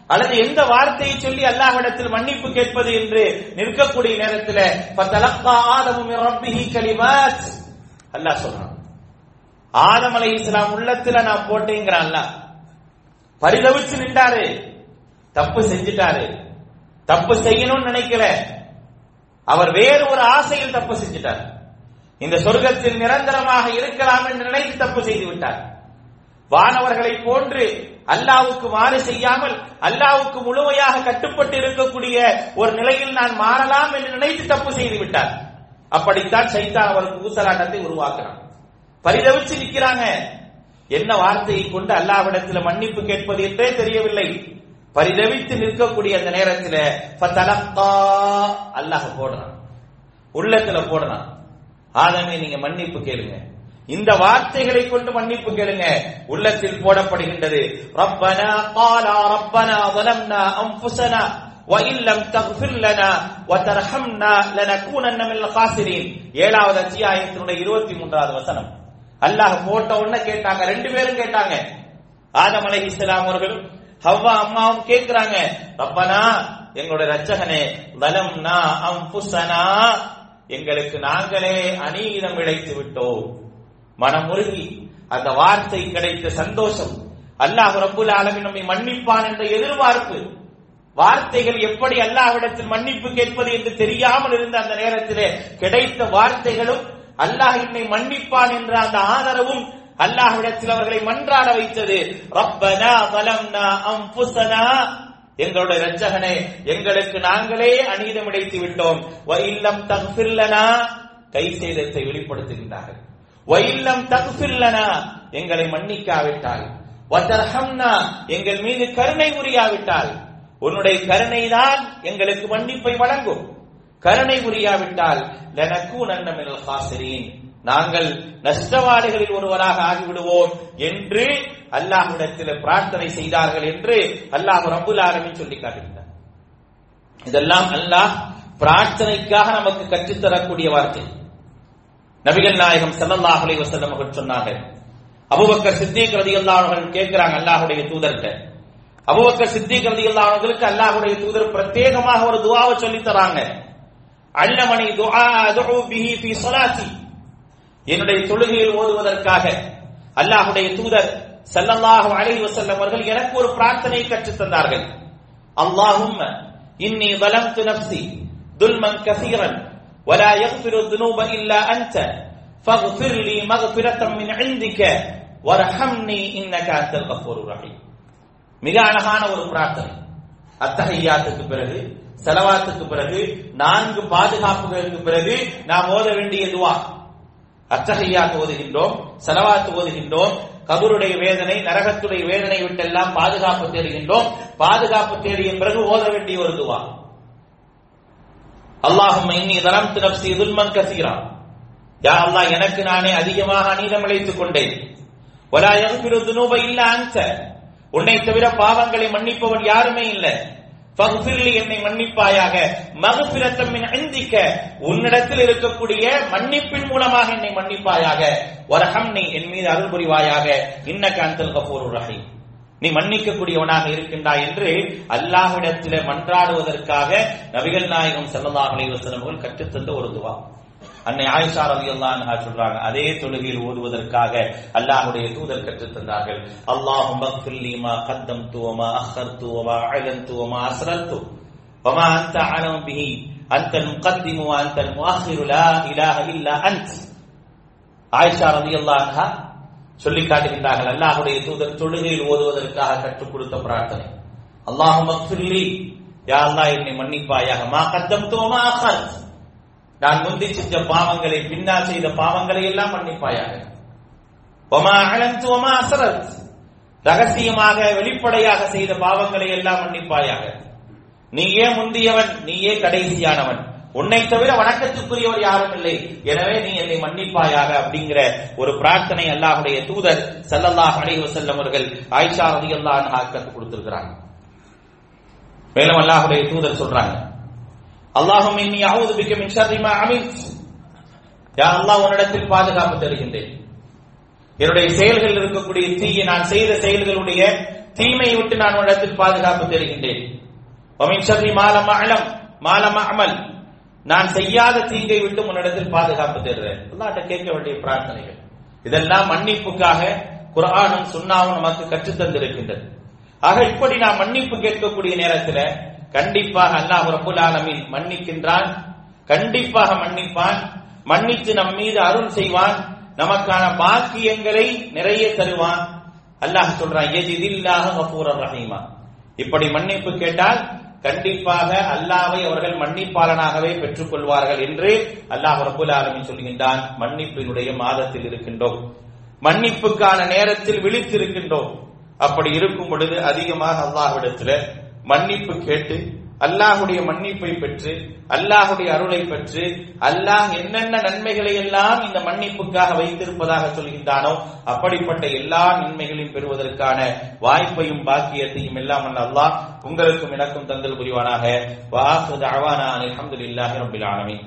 S1: அல்லது எந்த வார்த்தையை சொல்லி அல்லாஹ்விடத்தில் மன்னிப்பு கேட்பது என்று நிற்கக்கூடிய நேரத்தில் ஃபதலக்கா ஆதமு மின் ரப்பிஹி கலிமாத் அல்லாஹ் சொல்றான் ஆதம் அலை இஸ்லாம் உள்ளத்துல நான் போட்டேங்கிறான் அல்லாஹ் பரிதவிச்சு நின்றாரு தப்பு செஞ்சிட்டாரு தப்பு செய்யணும்னு நினைக்கல அவர் வேறு ஒரு ஆசையில் தப்பு செஞ்சிட்டார் இந்த சொர்க்கத்தில் நிரந்தரமாக இருக்கலாம் என்று நினைத்து தப்பு செய்து விட்டார் வானவர்களை போன்று அல்லாவுக்கு மாறு செய்யாமல் அல்லாவுக்கு முழுமையாக கட்டுப்பட்டு இருக்கக்கூடிய ஒரு நிலையில் நான் மாறலாம் என்று நினைத்து தப்பு செய்து விட்டார் அப்படித்தான் சைத்தான் அவருக்கு ஊசலாட்டத்தை உருவாக்குறான் பரிதவிச்சு நிக்கிறாங்க என்ன வார்த்தையை கொண்டு அல்லாவிடத்தில் மன்னிப்பு கேட்பது என்றே தெரியவில்லை பரிதவித்து நிற்கக்கூடிய அந்த நேரத்தில் அல்லாஹ் போடுறான் உள்ளத்துல போடுறான் ஆதமே நீங்க மன்னிப்பு கேளுங்க இந்த வார்த்தைகளை கொண்டு மன்னிப்பு கேளுங்க உள்ளத்தில் போடப்படுகின்றது ரப்பனா قالا ربنا ظلمنا انفسنا وان لم تغفر لنا وترحمنا لنكونن من الخاسرين ஏழாவது அத்தியாயத்தினுடைய 23வது வசனம் அல்லாஹ் போட்ட உடனே கேட்டாங்க ரெண்டு பேரும் கேட்டாங்க ஆதம் அலைஹிஸ்ஸலாம் அவர்களும் ஹவ்வா அம்மாவும் கேக்குறாங்க ரப்பனா எங்களுடைய ரச்சகனே வலம்னா அம்புசனா எங்களுக்கு நாங்களே அநீதம் இழைத்து விட்டோம் மனமுருகி அந்த வார்த்தை கிடைத்த சந்தோஷம் அல்லாஹ் ரப்புல் ஆலமின் நம்மை மன்னிப்பான் என்ற எதிர்பார்ப்பு வார்த்தைகள் எப்படி அல்லாஹ்விடத்தில் மன்னிப்பு கேட்பது என்று தெரியாமல் இருந்த அந்த நேரத்திலே கிடைத்த வார்த்தைகளும் அல்லாஹ் என்னை மன்னிப்பான் என்ற அந்த ஆதரவும் அல்லாஹ்விடத்தில் அவர்களை மன்றாட வைத்தது ரப்பனா வலம்னா அம்புசனா எங்களுடைய ரட்சகனே எங்களுக்கு நாங்களே அநீதம் இடைத்து விட்டோம் வயில்லம் தகுஃபில்லனா கை சேதத்தை வெளிப்படுத்துகின்றார்கள் வயில்லம் தகுஃபில்லனா எங்களை மன்னிக்காவிட்டால் வதர்ஹம்னா எங்கள் மீது கருணை புரியாவிட்டால் உன்னுடைய கருணை தான் எங்களுக்கு மன்னிப்பை வழங்கும் கருணை புரியாவிட்டால் லனக்கு நன்னமில் ஹாசிரீன் நாங்கள் நஷ்டவாளிகளில் ஒருவராக ஆகிவிடுவோம் என்று அல்லாஹ்விடத்தில் பிரார்த்தனை செய்தார்கள் என்று அல்லாஹ் ரபுல் ஆலமின் சொல்லி காட்டுகின்றார் இதெல்லாம் அல்லாஹ் பிரார்த்தனைக்காக நமக்கு கற்றுத்தரக்கூடிய வார்த்தை நபிகள் நாயகம் ஸல்லல்லாஹு அலைஹி வஸல்லம் அவர்கள் சொன்னார்கள் அபூபக்கர் சித்திக் ரலியல்லாஹு அவர்கள் கேட்கிறாங்க அல்லாஹ்வுடைய தூதர்கிட்ட அபூபக்கர் சித்திக் ரலியல்லாஹு அவர்களுக்கு அல்லாஹ்வுடைய தூதர் பிரத்யேகமாக ஒரு துஆவை சொல்லி தராங்க அல்லமணி துஆ அதுஉ பிஹி ஃபீ ஸலாத்தி என்னுடைய தொழுகையில் ஓதுவதற்காக அல்லாஹ்வுடைய தூதர் ஸல்லல்லாஹு அலைஹி வஸல்லம் அவர்கள் எனக்கு ஒரு பிரார்த்தனையை கற்றுத் தந்தார்கள் அல்லாஹும்ம இன்னி ظلمت نفسي ظلما كثيرا ولا يغفر الذنوب الا انت فاغفر لي مغفرة من عندك وارحمني انك انت الغفور الرحيم மிக அழகான ஒரு பிரார்த்தனை அத்தகையாத்துக்கு பிறகு செலவாத்துக்கு பிறகு நான்கு பாதுகாப்புகளுக்கு பிறகு நாம் ஓத வேண்டிய துவா அத்தகையாத்து ஓதுகின்றோம் செலவாத்து ஓதுகின்றோம் கபருடைய வேதனை நரகத்துடைய வேதனை விட்டெல்லாம் பாதுகாப்பு தேடுகின்றோம் பாதுகாப்பு தேடிய பிறகு ஓத வேண்டிய ஒரு துவா அல்லாஹும் இன்னி தரம் நப்சி துல்மன் கசீரா யா அல்லாஹ் எனக்கு நானே அதிகமாக அநீதம் இழைத்துக் கொண்டேன் வலா யக்பிரு துனூப இல்ல அன்த உன்னை தவிர பாவங்களை மன்னிப்பவன் யாருமே இல்லை ஃபக்ஃபிர்லி என்னை மன்னிப்பாயாக மகபிரத்தம் அந்திக்க உன்னிடத்தில் இருக்கக்கூடிய மன்னிப்பின் மூலமாக என்னை மன்னிப்பாயாக வரஹம்னி என் மீது அருள் புரிவாயாக இன்னக்க அந்தல் கபூர் ரஹீம் நீ மன்னிக்கக்கூடியவனாக இருக்கின்றாய் என்று அல்லாஹ்விடத்திலே மன்றாடுவதற்காக நபிகள் நாயகம் ஸல்லல்லாஹு அலைஹி வஸல்லம் அவர்கள் கற்றுத்தந்த ஒரு துவா அன்னை ஆயிஷா ரலியல்லாஹு அன்ஹா சொல்றாங்க அதே தொழுகையில் ஓதுவதற்காக அல்லாஹ்வுடைய தூதர் கற்றுத் தந்தார்கள் அல்லாஹும் மக்ஃபிர்லி மா கத்தம்து வமா அخرtu வமா அலன்து வமா அஸ்ரர்து வமா அன்த அலம் பிஹி அன்த المقدم وانت المؤخر لا اله الا انت ஆயிஷா ரலியல்லாஹு அன்ஹா சொல்லி காட்டுகின்றார்கள் அல்லாஹ்வுடைய தூதர் தொழுகையில் ஓதுவதற்காக கற்றுக் கொடுத்த பிரார்த்தனை அல்லாஹும் மக்ஃபிர்லி யா அல்லாஹ் என்னை மன்னிப்பாயாக மா கத்தம்து வமா அخرtu நான் முந்தி செஞ்ச பாவங்களை பின்னால் செய்த பாவங்களை எல்லாம் மன்னிப்பாயாக ஒமா அலந்து ஒமா அசரத் ரகசியமாக வெளிப்படையாக செய்த பாவங்களை எல்லாம் மன்னிப்பாயாக நீயே முந்தியவன் நீயே கடைசியானவன் உன்னை தவிர வணக்கத்துக்குரியவர் யாரும் இல்லை எனவே நீ என்னை மன்னிப்பாயாக அப்படிங்கிற ஒரு பிரார்த்தனை அல்லாஹுடைய தூதர் சல்லல்லாஹ் அலைஹி வஸல்லம் அவர்கள் ஆயிஷா ரலியல்லாஹு அன்ஹா கற்றுக் கொடுத்திருக்கிறாங்க மேலும் அல்லாஹுடைய தூதர் சொல்றாங்க அல்லாஹும் இன்னி அவுது பிக்க மின் ஷர்ரி மா அமில்த் யா அல்லாஹ் உன்னிடத்தில் பாதுகாப்பு தருகின்றேன் என்னுடைய செயல்கள் இருக்கக்கூடிய தீய நான் செய்த செயல்களுடைய தீமையை விட்டு நான் உன்னிடத்தில் பாதுகாப்பு தருகின்றேன் ஒமின் ஷர்ரி மாலம் அலம் மாலம் அமல் நான் செய்யாத தீங்கை விட்டு உன்னிடத்தில் பாதுகாப்பு தருகிறேன் அல்லாட்ட கேட்க வேண்டிய பிரார்த்தனைகள் இதெல்லாம் மன்னிப்புக்காக குர்ஆனும் சுன்னாவும் நமக்கு கற்றுத் தந்திருக்கின்றது ஆக இப்படி நாம் மன்னிப்பு கேட்கக்கூடிய நேரத்துல கண்டிப்பாக அல்லாஹ் ரபுல் ஆலமீன் மன்னிக்கின்றான் கண்டிப்பாக மன்னிப்பான் மன்னித்து நம் மீது அருள் செய்வான் நமக்கான பாக்கியங்களை நிறைய தருவான் அல்லாஹ் சொல்றான் எஜிதில்லாஹ கஃபூரர் ரஹீமா இப்படி மன்னிப்பு கேட்டால் கண்டிப்பாக அல்லாவை அவர்கள் மன்னிப்பாளனாகவே பெற்றுக் கொள்வார்கள் என்று அல்லாஹ் ரபுல் ஆலமின் சொல்கின்றான் மன்னிப்பினுடைய மாதத்தில் இருக்கின்றோம் மன்னிப்புக்கான நேரத்தில் விழித்திருக்கின்றோம் அப்படி இருக்கும் பொழுது அதிகமாக அல்லாஹ்விடத்துல மன்னிப்பு கேட்டு அல்லாஹுடைய மன்னிப்பை பெற்று அல்லாஹுடைய அருளை பெற்று அல்லாஹ் என்னென்ன நன்மைகளை எல்லாம் இந்த மன்னிப்புக்காக வைத்திருப்பதாக சொல்கின்றானோ அப்படிப்பட்ட எல்லா நன்மைகளையும் பெறுவதற்கான வாய்ப்பையும் பாக்கியத்தையும் எல்லாம் அல்ல அல்லாஹ் உங்களுக்கும் எனக்கும் தந்தல் புரிவானாக வாஹு தஅவானா அல்ஹம்துலில்லாஹி ரப்பில் ஆலமீன்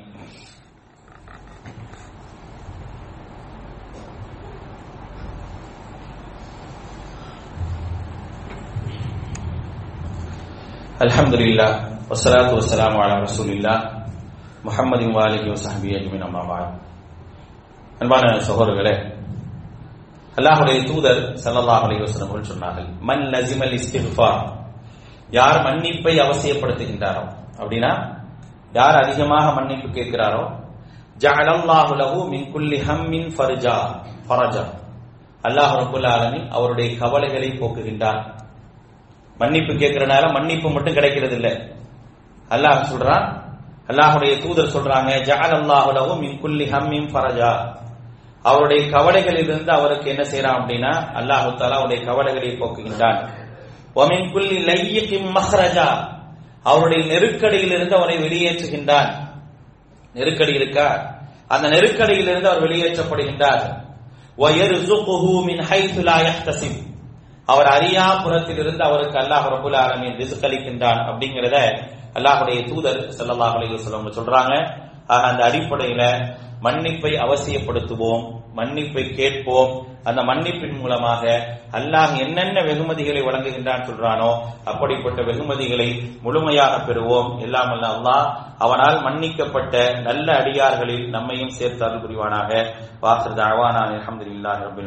S1: அல்ஹம்துலில்லாஹ் வஸ்ஸலாத்து வஸ்ஸலாமு அலா ரசூலில்லாஹ் முஹம்மதின் வாலிஹி வஸஹ்பிஹி அஜ்மீன் அம்மா பஅத் அன்பான சகோதரர்களே அல்லாஹ்வுடைய தூதர் ஸல்லல்லாஹு அலைஹி வஸல்லம் அவர்கள் சொன்னார்கள் மன் லஸிமல் இஸ்திக்ஃபார் யார் மன்னிப்பை அவசியப்படுத்துகின்றாரோ அப்படின்னா யார் அதிகமாக மன்னிப்பு கேட்கிறாரோ ஜஅலல்லாஹு லஹு மின் குல்லி ஹம்மின் ஃபர்ஜா ஃபரஜா அல்லாஹ் ரப்பல் ஆலமீன் அவருடைய கவலைகளை போக்குகின்றார் மன்னிப்பு கேட்கறனால மன்னிப்பு மட்டும் கிடைக்கிறது இல்ல அல்லாஹ் சொல்றான் அல்லாஹுடைய தூதர் சொல்றாங்க ஜஅல் அல்லாஹு லஹு மின் குல்லி ஹம்மின் ஃபரஜா அவருடைய கவலைகளிலிருந்து அவருக்கு என்ன செய்யறான் அப்படின்னா அல்லாஹு தாலா அவருடைய கவலைகளை போக்குகின்றான் ஒமின் குல்லி லையிக்கும் மஹ்ரஜா அவருடைய நெருக்கடியிலிருந்து அவரை வெளியேற்றுகின்றான் நெருக்கடி இருக்கா அந்த நெருக்கடியிலிருந்து அவர் வெளியேற்றப்படுகின்றார் وَيَرْزُقُهُ مِنْ حَيْثُ لَا يَحْتَسِبُ அவர் அறியா புறத்திலிருந்து அவருக்கு அல்லாஹ் ரபுல் ஆலமீன் ரிஸ்க் அளிக்கின்றான் அப்படிங்கறத அல்லாஹுடைய தூதர் ஸல்லல்லாஹு அலைஹி வஸல்லம் சொல்றாங்க ஆக அந்த அடிப்படையில மன்னிப்பை அவசியப்படுத்துவோம் மன்னிப்பை கேட்போம் அந்த மன்னிப்பின் மூலமாக அல்லாஹ் என்னென்ன வெகுமதிகளை வழங்குகின்றான் சொல்றானோ அப்படிப்பட்ட வெகுமதிகளை முழுமையாக பெறுவோம் எல்லாம் அல்ல அல்லாஹ் அவனால் மன்னிக்கப்பட்ட நல்ல அடியார்களில் நம்மையும் சேர்த்து அருள் புரிவானாக வாசல் அவானா அலமதுல்லாஹி ரபில்